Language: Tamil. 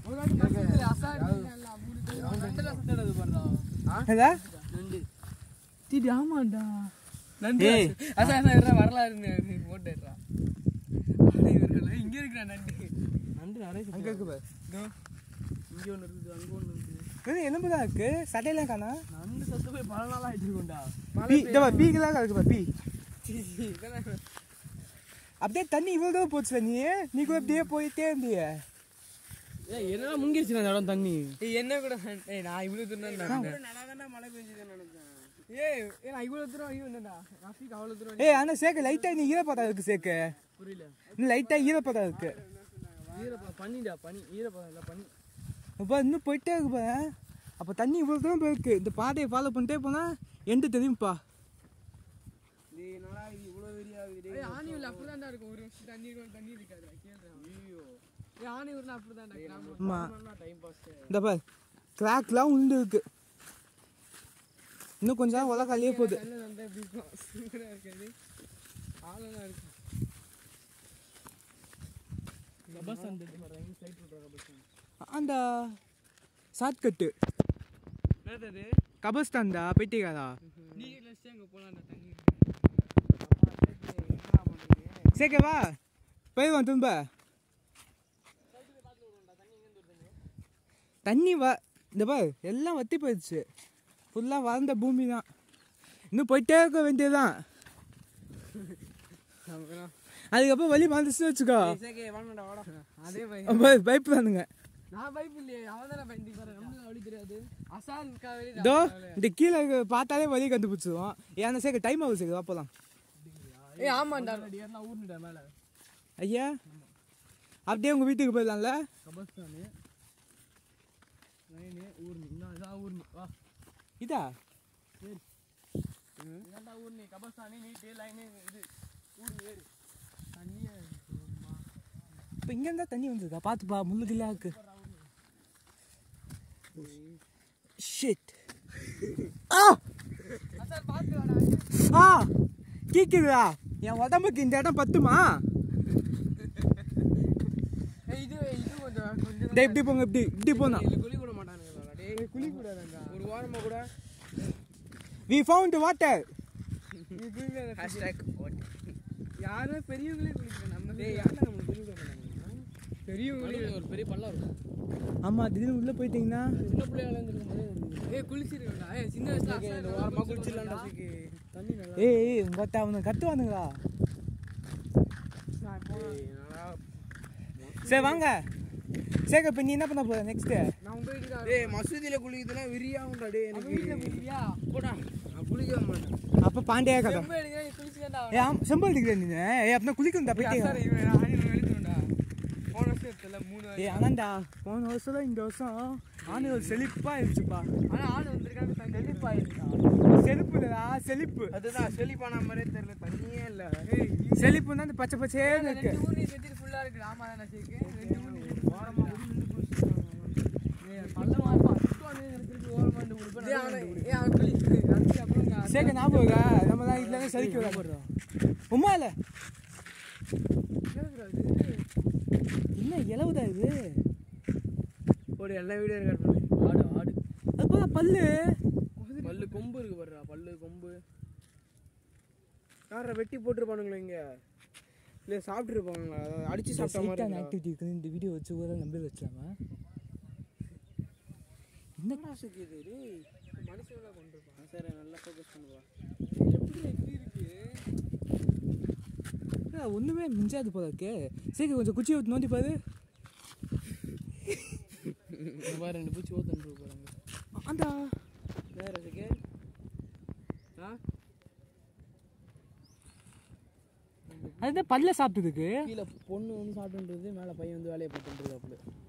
ஏதா தீடி ஆமாண்டா ஏய். அதான் அதான் இருடா, வரலாறுன்னு அது போட்டுடுறா இவர்கள் இங்க இருக்கிற நண்டு நண்டு நிறைய அங்க இருக்கு பாரு இதோ, இங்க ஒண்ணு இருக்குது அங்க ஒண்ணு இருக்குது வெறும் எலும்பு தான் இருக்கு சட்டையெல்லாம் காணா நண்டு சத்து போய் பல நாளா ஆயிட்டு இருக்கும்டா பீ இந்த பாரு பீக்கெல்லாம் இருக்கு பாரு பீ சீ, சீ, இதெல்லாம் அப்படியே தண்ணி இவ்வளோ தூரம் போச்சு நீ நீ கூட அப்படியே போயிட்டே இருந்திய ஏய் என்னடா முங்கிருச்சு அந்த இடம் தண்ணி ஏய் என்ன கூட ஏய் நான் இவ்வளவு தூரம் தான் மழை பெஞ்சது நினைச்சேன் ஏய் ஏய், நான் இவ்வளவு தூரம் ஐயோ என்னடா ரஃபிக் அவ்வளவு தூரம் ஏய் ஆனா சேக்கு லைட்டா நீ ஈரப்பதம் இருக்கு சேக்கு புரியல இன்னும் லைட்டா ஈரப்பதம் இருக்கு ஈரப்பதம் பண்ணிடா பண்ணி ஈரப்பதம் இல்ல பண்ணி அப்போ இன்னும் போயிட்டே இருக்கு பாரு அப்போ தண்ணி இவ்வளோ தூரம் போயிருக்கு இந்த பாதையை ஃபாலோ பண்ணிட்டே போனா எண்டு தெரியும்ப்பா ஏய் ஆணியூர்ல அப்படிதான்டா இருக்கும் ஒரு வருஷம் தண்ணி இருக்கும் தண்ணி இருக்காது கேளுடா ஐயோ ஏய் ஆணியூர்ல அப்படிதான்டா கிராமம் ஆமா டைம் பாஸ் இந்த பாரு கிராக்லாம் உண்டு இருக்கு இன்னும் கொஞ்ச நேரம் உலகாலியே போகுது கல்ல வந்து எப்படி இருக்கும் சூப்பரா இருக்காது ஆளெல்லாம் இருக்கு பஸ் வந்து பாருங்க ஃளைட் விட்டுறாங்க பஸ் அந்த ஷார்ட்கட்டு என்னது கபஸ்தான்டா போயிட்டீங்களா நீ லட்சம் அங்க போலாம் தண்ணி சேக்கே வா போயிடுவோம் திரும்ப தண்ணி வ இந்த பாரு எல்லாம் வத்தி போயிடுச்சு ஃபுல்லாக வளர்ந்த பூமி தான் இன்னும் போயிட்டே இருக்க வேண்டியதுதான் அதுக்கப்புறம் வழி மறந்துச்சு வச்சுக்கோ வாங்கடா வாடா அதே பை பய- பயப்படுறானுங்க நான் பைப் இல்லையே அவன் தானே பயந்து பாரு நம்மளுக்கு அப்படி தெரியாது அசால் காவேரி இதோ இந்த கீழே இருக்க பார்த்தாலே வழி கண்டுபிடிச்சிருவோம் ஏன்னா சேர்க்க டைம் ஆகுது சேர்க்க அப்போலாம் ஏய் ஆமாண்டா ஏன்னா ஊர்னுடா மேல ஐயா அப்படியே உங்கள் வீட்டுக்கு போயிடலாம்ல கபஸ்தானு நைனு ஊர்னி இன்னும் இதான் ஊர்னி வா இதா இதான்டா ஊர்னி கபஸ்தானி நீட்டு லைனு இது ஊர்னி ஏறு தண்ணியே இப்போ இங்கே இருந்தால் தண்ணி வந்ததா பார்த்துப்பா முள்ளுக்குள்ளே இருக்கு ஷிட் ஆ அசால் பார்த்து வாடா ஆ கேக்குதா என் உடம்புக்கு இந்த இடம் பத்துமா ஏய் இது இது கொஞ்சம் கொஞ்சம் டேய் இப்படி போங்க இப்படி இப்படி போனா இதுல குழி கூட மாட்டானுங்க டேய் குழி கூடாதாங்க ஒரு வாரமா கூட வி ஃபவுண்ட் வாட்டர் ஹேஷ்டாக் யாரும் பெரியவங்களே குளிக்கிறேன் நம்ம டேய் யாரா நம்ம குளி கூட மாட்டாங்க பெரியவங்களே ஒரு பெரிய பள்ளம் இருக்கும் ஆமாம் திடீர்னு உள்ளே போயிட்டீங்கன்னா சின்ன பிள்ளையால இருந்திருக்கும் போது ஏய் குளிச்சிருக்கா ஏய் சின்ன வயசுல இந்த வாரமா குளிச்சிடலாம்டா தண்ணி நல்லா ஏய் ஏய் பட் அவனை கட்டுவானுங்களா சரி வாங்க சரி இப்போ நீ என்ன பண்ண போற நெக்ஸ்ட் நான் போயிட்டு டேய் மசூதியில குளிக்கிறதுனா விரியாகும்டா டேய் எனக்கு வீட்ல குளிக்கிறியா போடா நான் குளிக்க மாட்டேன் அப்போ பாண்டியா கதை செம்பு எடுக்கிறேன் நீ குளிச்சுக்கடா ஏ ஆம் செம்பல் அடிக்கிறேன் நீ ஏ அப்படின்னா குளிக்கணும்டா போயிட்டே சார் இவன் ஆயிரம் எழுதிடும்டா போன வருஷம் எடுத்தல மூணு ஏ ஆனாண்டா போன வருஷம் இந்த வருஷம் ஆணு ஒரு செழிப்பா இருந்துச்சுப்பா ஆனா ஆள் வந்திருக்காங்க செழிப்பாயிருக்கா செழிப்பு இல்லடா செழிப்பு அதுதான் செழிப்பான மாதிரியே தெரியல தண்ணியே இல்ல செழிப்புன்னா அந்த பச்சை பச்சையே இருக்கு ரெண்டு ஊர் நீ செட்டி ஃபுல்லா இருக்கு ஆமா தானே சேர்க்கு ரெண்டு ஊர் நீ ஓரமா பள்ளமா இருப்பான் ஓரமா இருந்து கொடுப்பேன் ஏ அவன் குளிச்சு அதுக்கு அப்புறம் சேக்க ஞாபகம் இருக்கா நம்ம தான் இதுல சரிக்கு விட போடுறோம் உமா இல்ல என்ன இலவுதா இது ஒரு எல்லா வீடியோ ரெக்கார்ட் பண்ணு ஆடு ஆடு அது போல பல்லு பல்லு கொம்பு இருக்கு பாருடா பல்லு கொம்பு யாரா வெட்டி போட்டுருப்பானுங்களா இங்க இல்ல சாப்பிட்டுருப்பாங்களா அதாவது அடிச்சு சாப்பிட்ட மாதிரி சைட்டான இருக்குடா. ஆக்டிவிட்டி இருக்குது இந்த வீடியோ வச்சு ஒரு நம்பர் வச்சலாமா என்ன என்னடா சுக்கி இது டேய் மனுஷங்களா கொண்டிருப்பான் சரி நல்லா ஃபோக்கஸ் பண்ணுவா எப்படி இப்படி இருக்கு ஆ, ஒண்ணுமே மிஞ்சாது போல இருக்கு சரி கொஞ்சம் குச்சி ஊற்றி நோண்டி பாரு பாரு ரெண்டு பூச்சி ஓத்தன்று போறாங்க ஆண்டா வேற சுக்கி ஆ அதுதான் பல்ல சாப்பிட்டதுக்கு கீழே பொண்ணு வந்து சாப்பிட்டுன்றது மேலே பையன் வந்து வேலையை பார்த்துட்டு அப்படி